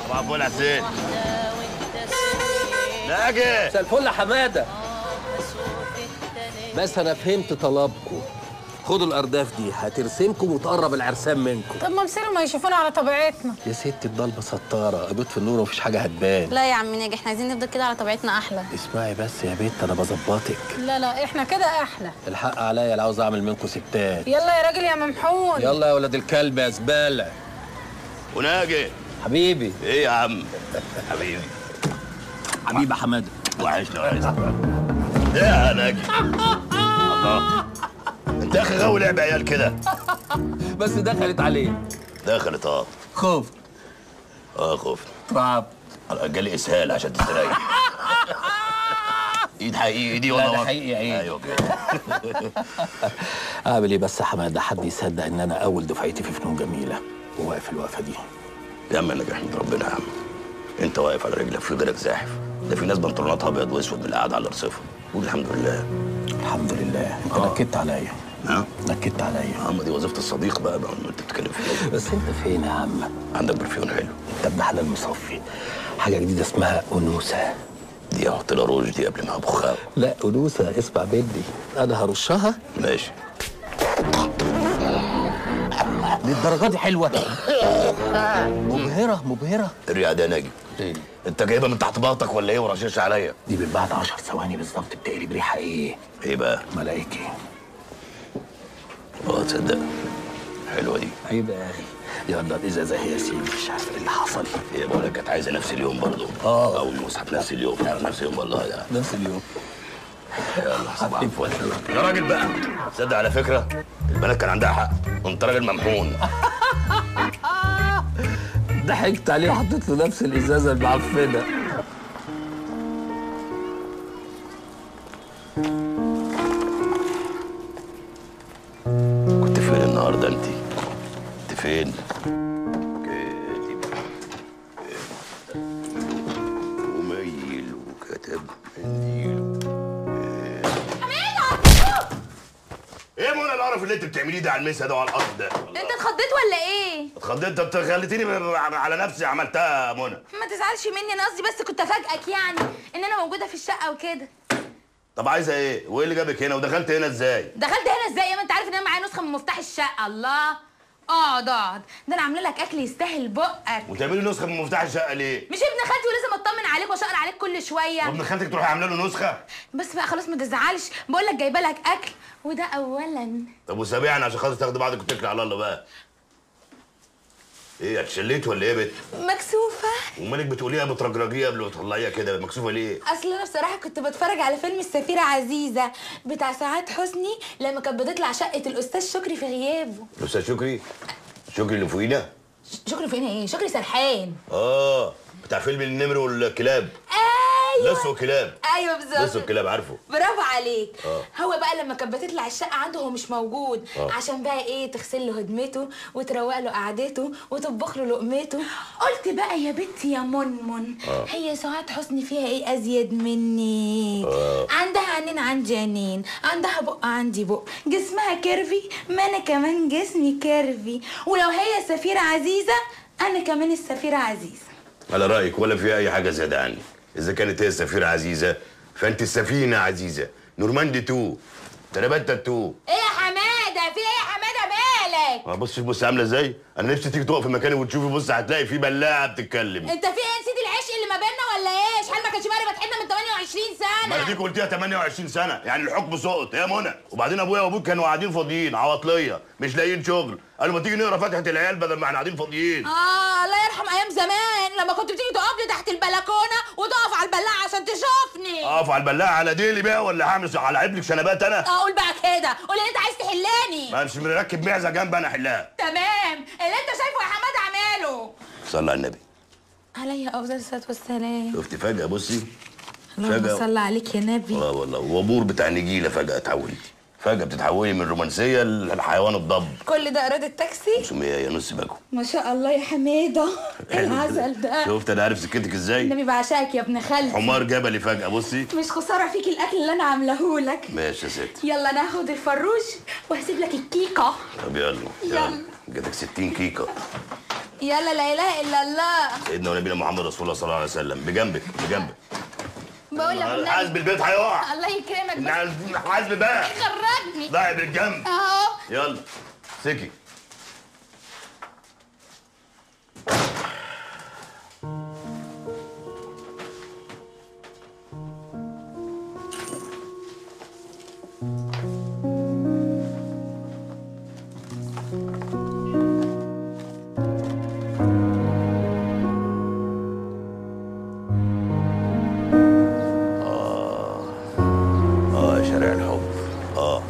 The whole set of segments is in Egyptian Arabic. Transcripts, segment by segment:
صباح الفل يا حسين ناجي مساء الفل يا حماده بس انا فهمت طلبكم خدوا الارداف دي هترسمكم وتقرب العرسان منكم طب ما مصير ما يشوفونا على طبيعتنا يا ست الضلمه ستاره ابيض في النور ومفيش حاجه هتبان لا يا عم ناجي احنا عايزين نفضل كده على طبيعتنا احلى اسمعي بس يا بت انا بظبطك لا لا احنا كده احلى الحق عليا اللي عاوز اعمل منكم ستات يلا يا راجل يا ممحون يلا يا ولاد الكلب يا زباله وناجي حبيبي ايه يا عم حبيبي حبيبي حماده وحشنا وحشنا ايه يا ناجي الله انت يا اخي غاوي لعب عيال كده بس دخلت عليه دخلت اه خفت اه خفت تعب جالي اسهال عشان تستريح ايد حقيقي دي ولا لا، ده وقت؟ حقيقي عيد. ايوه كده اعمل ايه بس يا حماده حد يصدق ان انا اول دفعتي في فنون جميله وواقف الوقفه دي يا عم انا احمد ربنا يا عم انت واقف على رجلك في غيرك زاحف ده في ناس بنطلوناتها ابيض واسود بالقعده على رصيفها قول الحمد لله الحمد لله انت آه. نكدت عليا ها نكدت عليا يا عم دي وظيفه الصديق بقى بقى انت بتتكلم فيها بس انت فين يا عم عندك برفيون حلو انت ابن حلال مصفي حاجه جديده اسمها انوثه دي احط لها روج دي قبل ما ابخها لا انوثه اسمع بدي انا هرشها ماشي للدرجه دي حلوه مبهره مبهره الريعه ده ناجي انت جايبها من تحت باطك ولا ايه ورشاش عليا دي من بعد 10 ثواني بالظبط بتقلب ريحه ايه ايه بقى ملائكي اه تصدق حلوه دي عيب يا اخي يلا الازازه هي يا سيدي مش عارف ايه اللي حصل هي بقول لك كانت عايزه نفس اليوم برضه آه. او المصحف نفس اليوم نفس اليوم والله ده نفس اليوم يلا صباح الفل يا راجل بقى تصدق على فكره البنات كان عندها حق انت راجل ممحون ضحكت عليه وحطيت له نفس الازازه المعفنه كنت فين النهارده انت كنت فين كاتب وميل وكتب منديل ايه منى القرف اللي انت بتعمليه ده على المسا ده وعلى الارض ده انت اتخضيت ولا ايه اتخضيت انت خليتيني على نفسي عملتها يا منى ما تزعلش مني انا قصدي بس كنت افاجئك يعني ان انا موجوده في الشقه وكده طب عايزه ايه وايه اللي جابك هنا ودخلت هنا ازاي دخلت هنا ازاي ما انت عارف ان انا معايا نسخه من مفتاح الشقه الله اقعد اقعد ده انا عامله لك اكل يستاهل بقك وتعملي نسخه من مفتاح الشقه ليه مش ابن خالتي ولازم اطمن عليك واشقر عليك كل شويه وابن خالتك تروحي عامله له نسخه بس بقى خلاص ما تزعلش بقول لك جايبه لك اكل وده اولا طب وسابعني عشان خاطر تاخدي بعضك وتكلي على الله بقى ايه اتشليت ولا ايه يا بت مكسوفه ومالك بتقوليها بترجرجيها قبل ما تطلعيها كده مكسوفه ليه اصل انا بصراحه كنت بتفرج على فيلم السفيره عزيزه بتاع سعاد حسني لما كانت بتطلع شقه الاستاذ شكري في غيابه الاستاذ شكري شكري اللي فوقينا شكري فين ايه شكري سرحان اه بتاع فيلم النمر والكلاب ايوه لص وكلاب ايوه لص بالظبط والكلاب عارفه برافو عليك آه. هو بقى لما كانت بتطلع الشقه عنده هو مش موجود آه. عشان بقى ايه تغسل له هدمته وتروق له قعدته وتطبخ له لقمته قلت بقى يا بنتي يا منمن آه. هي سعاد حسني فيها ايه ازيد مني آه. عندها عينين عندي عينين عندها بق عندي بق جسمها كيرفي ما انا كمان جسمي كيرفي ولو هي سفيره عزيزه انا كمان السفيره عزيزه على رايك ولا في اي حاجه زياده عني اذا كانت هي السفيره عزيزه فانت السفينه عزيزه نورماندي 2 ترابتا 2 ايه يا حماده في ايه يا حماده مالك اه بص بص عامله ازاي انا نفسي تيجي تقف في مكاني وتشوفي بص هتلاقي في بلاعه بتتكلم انت في ايه نسيت العشق اللي ما بيننا ولا ايه شحال ما كانش مقرب فتحتنا من 28 ما سنه دي قلتيها 28 سنه يعني الحكم سقط يا منى وبعدين ابويا وابوك كانوا قاعدين فاضيين عواطليه مش لاقيين شغل قالوا ما تيجي نقرا فاتحه العيال بدل ما احنا قاعدين فاضيين اه الله يرحم ايام زمان لما كنت بتيجي تقف لي تحت البلكونه وتقف على البلاعه عشان تشوفني اقف على البلاعه على ديلي بقى ولا هعمل على عبلك شنبات انا اه قول بقى كده قول اللي انت عايز تحلاني ما مش مركب معزه جنب انا احلها تمام اللي انت شايفه يا حماد اعمله صلى على النبي عليا افضل الصلاه والسلام شفتي فجاه بصي اللهم فجأة. صل عليك يا نبي اه والله وبور بتاع نجيله فجاه اتحولتي فجاه بتتحولي من رومانسيه للحيوان الضب كل ده اراده تاكسي سميه يا نص باكو ما شاء الله يا حماده ايه العسل ده شفت انا عارف سكتك ازاي النبي بعشقك يا ابن خالتي حمار جبلي فجاه بصي مش خساره فيك الاكل اللي انا عاملهولك ماشي يا ست يلا ناخد الفروش وهسيب لك الكيكه طب يلا يلا. جاتك 60 كيكه يلا لا اله الا الله سيدنا ونبينا محمد رسول الله صلى الله عليه وسلم بجنبك بجنبك بقول لك والنبي- حاسب البيت هيقع الله يكرمك بس حاسب بقى خرجني ضايع بالجنب اهو يلا سكي اه يا شارع الحب اه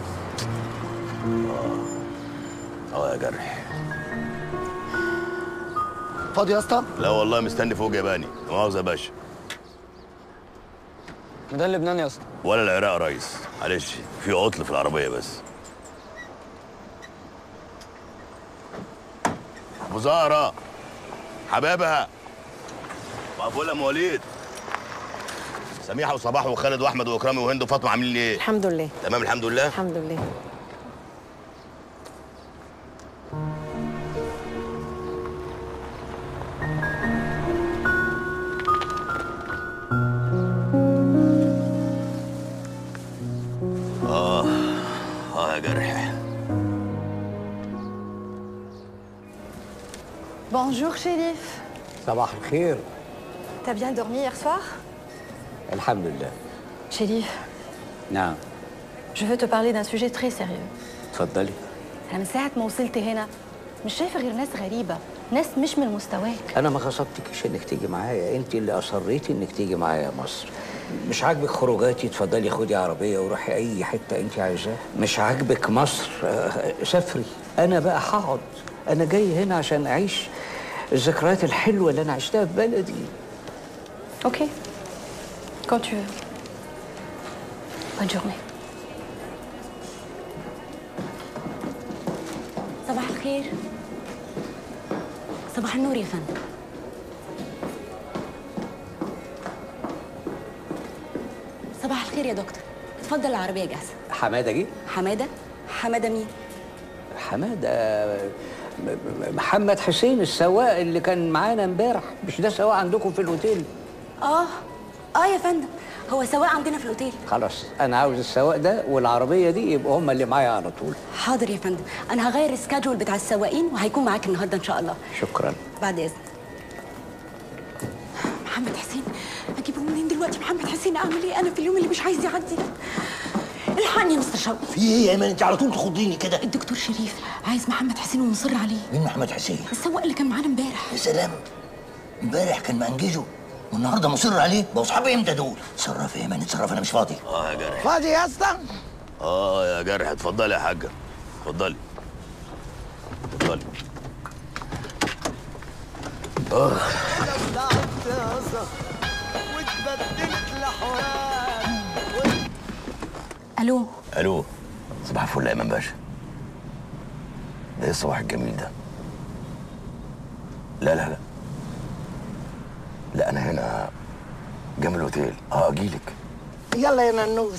اه اه يا جرح فاضي يا اسطى لا والله مستني فوق ياباني لا مؤاخذة يا باشا ميدان لبنان يا اسطى ولا العراق يا ريس معلش في عطل في العربية بس أبو زهرة حبابها مقفولة يا مواليد سميحة وصباح وخالد وأحمد وإكرامي وهند وفاطمة عاملين إيه؟ الحمد لله تمام الحمد لله الحمد لله آه يا جرح Bonjour Chérif. صباح الخير T'as bien dormi hier soir الحمد لله Chérif, نعم je veux te parler d'un sujet très sérieux. اتفضلي أنا من ساعة ما وصلت هنا مش شايفة غير ناس غريبة ناس مش من مستواك انا ما غصبتكش انك تيجي معايا انت اللي اصريتي انك تيجي معايا مصر مش عاجبك خروجاتي اتفضلي خدي عربيه وروحي اي حته انت عايزاها مش عاجبك مصر آه، سافري انا بقى هقعد انا جاي هنا عشان اعيش الذكريات الحلوه اللي انا عشتها في بلدي Ok. Quand tu veux. Bonne journée. صباح الخير صباح النور يا فندم صباح الخير يا دكتور اتفضل العربية جاهزة حماده جه حمادة حمادة مين؟ حماده م- م- محمد حسين السواق اللي كان معانا امبارح مش ده سواق عندكم في الاوتيل اه اه يا فندم هو سواق عندنا في الاوتيل خلاص انا عاوز السواق ده والعربيه دي يبقوا هم اللي معايا على طول حاضر يا فندم انا هغير السكادجول بتاع السواقين وهيكون معاك النهارده ان شاء الله شكرا بعد اذنك محمد حسين اجيبه منين دلوقتي محمد حسين اعمل ايه انا في اليوم اللي مش عايز يعدي ده الحقني يا مستر شوقي في ايه يا ايمن انت على طول تخضيني كده الدكتور شريف عايز محمد حسين ومصر عليه مين محمد حسين السواق اللي كان معانا امبارح يا سلام امبارح كان مأنجزه والنهارده مصر عليه بقوا اصحابي امتى دول اتصرف يا ايمن اتصرف انا مش فاضي اه يا جرح فاضي يا اسطى اه يا جرح اتفضلي يا حاجة اتفضلي اتفضلي الو الو صباح الفل يا ايمن باشا ده ايه الصباح الجميل ده لا لا لا لا انا هنا جنب الاوتيل اه اجيلك يلا يا ننوس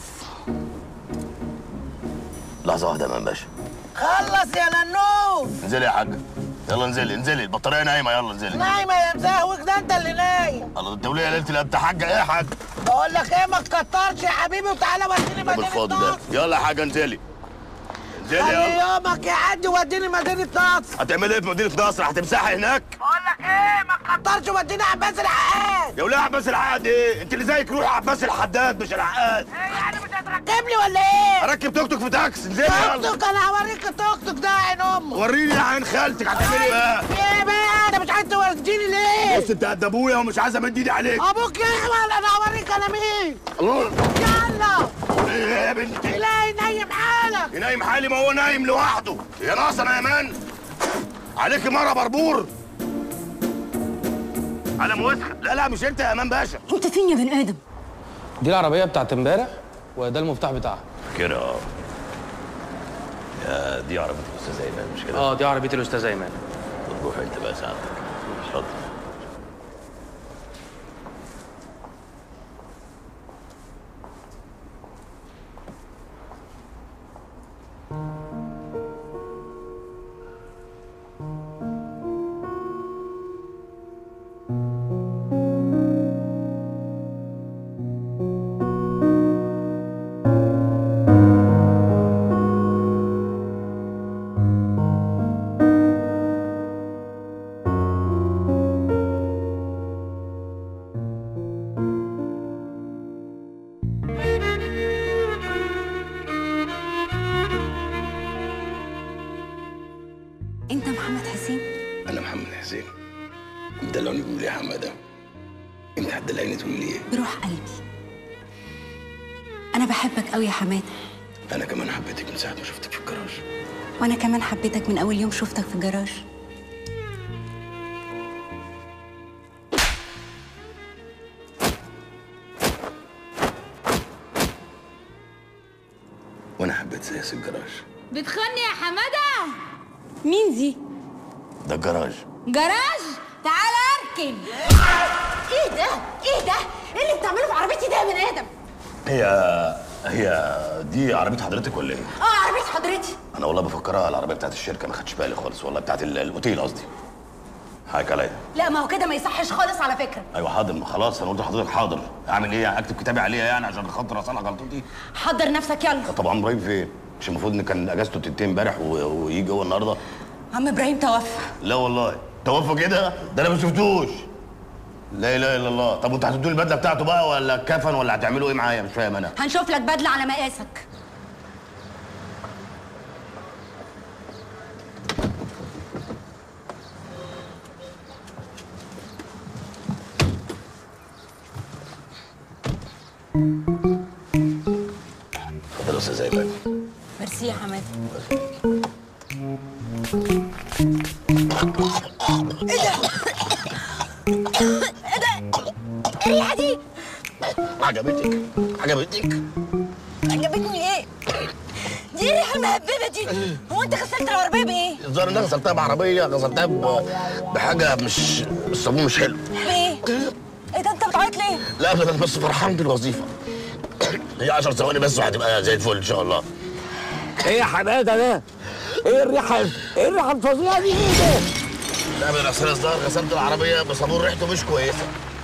لحظه واحده يا ايمن باشا خلص يا ننوس انزلي يا حاجه يلا انزلي انزلي البطاريه نايمه يلا انزلي نايمة يا مزهوك ده انت اللي نايم الله انت وليه يا ليله الاب ده حاجه ايه يا حاج بقول لك ايه ما تكترش يا حبيبي وتعالى وديني ده مدينة بالفاضي ده نصر يلا يا حاجه انزلي انزلي خلي يلا يومك يعدي وديني مدينة نصر هتعملي ايه في مدينه نصر هتمسحي هناك بقول لك ايه ما تكترش وديني عباس العقاد يا وليه عباس العقاد ايه انت اللي زيك روح عباس الحداد مش العقاد ايه يعني مش هتركب لي ولا ايه؟ اركب توك توك في تاكسي انزلي توك يلا توك انا هوريك التوك توك ده يا عين امك وريني يا عين خالتك هتعملي ايه بقى في ايه بقى؟ انت مش عايز توديني ليه؟ بص انت قد ابويا ومش عايز امد ايدي عليك ابوك يحمل انا هوريك انا مين الله يلا ايه يا بنتي لا نايم حالك نايم حالي ما هو نايم لوحده يا ناصر يا مان عليك مره بربور على موسخه لا لا مش انت يا امان باشا انت فين يا بني ادم دي العربية بتاعت امبارح وده المفتاح بتاعها كده اه يا دي عربيه الاستاذ ايمن مش كده اه دي عربية الأستاذ أيمن روح انت بقى ساعتك اتفضل هتدلعني تقول لي يا حماده انت هتدلعني تقول لي ايه بروح قلبي انا بحبك قوي يا حماده انا كمان حبيتك من ساعه ما شفتك في الجراج وانا كمان حبيتك من اول يوم شفتك في الجراج وانا حبيت سياس الجراج بتخني يا حماده مين دي ده الجراج جراج تعال اركن ايه ده ايه ده ايه اللي بتعمله في عربيتي ده يا بني ادم هي هي دي عربيه حضرتك ولا ايه اه عربيه حضرتي انا والله بفكرها العربيه بتاعت الشركه ما خدتش بالي خالص والله بتاعت ال- الاوتيل قصدي حقك عليا لا ما هو كده ما يصحش خالص على فكره ايوه حاضر ما خلاص انا قلت لحضرتك حاضر اعمل ايه يعني اكتب كتابي عليها يعني عشان خاطر اصلح غلطتي حضر نفسك يلا طب عم ابراهيم فين مش المفروض ان كان اجازته تنتهي امبارح و- ويجي هو النهارده عم ابراهيم توفى لا والله توفى كده ده انا ما شفتوش لا اله الا الله طب وانتوا هتدوا البدله بتاعته بقى ولا الكفن ولا هتعملوا ايه معايا مش فاهم انا هنشوف لك بدله على مقاسك اتفضل يا استاذ ايمن ميرسي يا حماده ايه ده الريحه دي عجبتك عجبتك عجبتني ايه دي الريحه المهببه دي هو انت غسلت العربيه بايه الظاهر ان انا غسلتها بعربيه غسلتها ب- بحاجه مش الصابون مش حلو بايه ايه ده انت بتعيط ليه لا ابدا انا بس فرحان بالوظيفه هي 10 ثواني بس وهتبقى زي الفل ان شاء الله ايه يا حماده ده؟ ايه الريحه ايه الريحه الفظيعه دي ايه ده؟ لا من اصل الظاهر غسلت العربيه بصابون ريحته مش كويسه